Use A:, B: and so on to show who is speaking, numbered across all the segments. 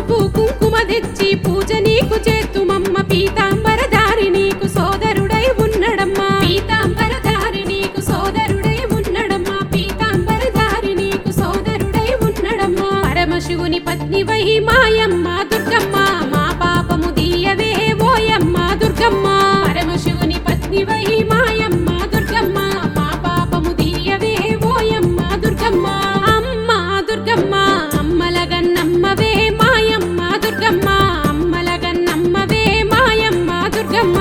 A: పసుపు కుంకుమ తెచ్చి పూజ నీకు చేతుమమ్మ పీతాంబరధారి నీకు సోదరుడై ఉన్నడమ్మా పీతాంబరధారి నీకు సోదరుడై ఉన్నడమ్మా పీతాంబరధారి నీకు సోదరుడై ఉన్నడమ్మా పరమశివుని పత్ని వై మాయమ్మ దుర్గమ్మ మా పాపము దీయవే ఓయమ్మ దుర్గమ్మ పరమశివుని పత్ని వై మాయమ్మ దుర్గమ్మ మా పాపము దీయవే ఓయమ్మ దుర్గమ్మ అమ్మ దుర్గమ్మ అమ్మలగన్నమ్మవే మాయమ్మ దుర్గమ్మ అమ్మలగన్నమ్మవే మాయమ్మ దుర్గమ్మ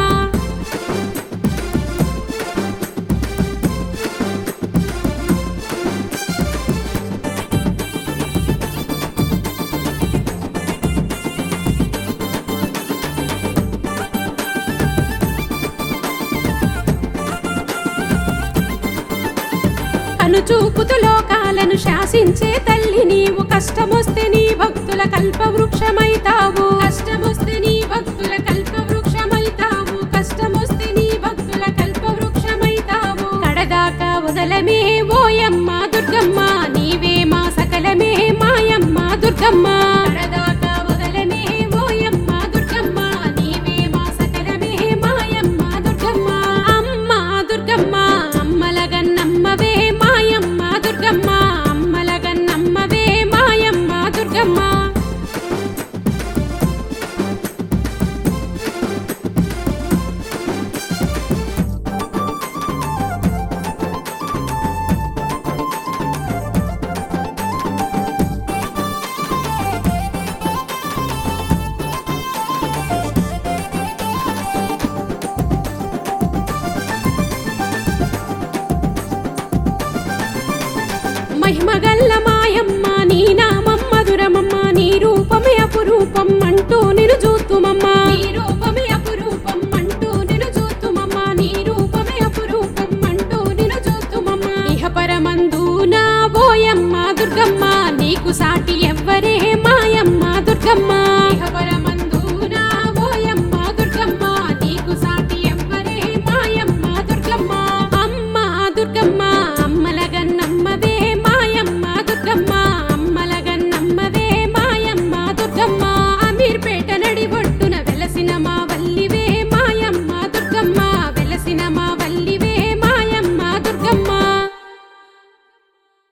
A: అనుచూపుతు లోకాలను శాసించే తల్లి నీవు కష్టమొస్తే నీ భక్తుల కల్పవృక్షమైతావు కష్టమొస్తే నీ భక్తుల కల్పవృక్షమైతావు కష్టమొస్తే నీ భక్తుల కల్పవృక్షమైతావు కడదాకా వదలమే ఓయమ్మ దుర్గమ్మ నీవే మా సకలమే మాయమ్మ దుర్గమ్మ కడదాకా వదలమే ఓయమ్మ దుర్గమ్మ నీవే మా సకలమే మాయమ్మ దుర్గమ్మ అమ్మ దుర్గమ్మ అమ్మలగన్నమ్మవే మాయమ్మ దుర్గమ్మ అమ్మలగన్నమ్మవే మాయమ్మ దుర్గమ్మ మహిమగల్ల మాయమ్మ నీ నామం మధురమమ్మ నీ రూపమే అపురూపం అంటూ నిన్ను చూతుమమ్మ నీ రూపమే అపురూపం అంటూ నిన్ను చూతుమమ్మ నీ రూపమే అపురూపం అంటూ నిన్ను చూతుమమ్మ ఇహ పరమందు నా బోయమ్మ దుర్గమ్మ నీకు సాటి ఎవ్వరే మాయమ్మ దుర్గమ్మ ఇహ పరమందు నా బోయమ్మ దుర్గమ్మ నీకు సాటి ఎవ్వరే మాయమ్మ దుర్గమ్మ అమ్మ దుర్గమ్మ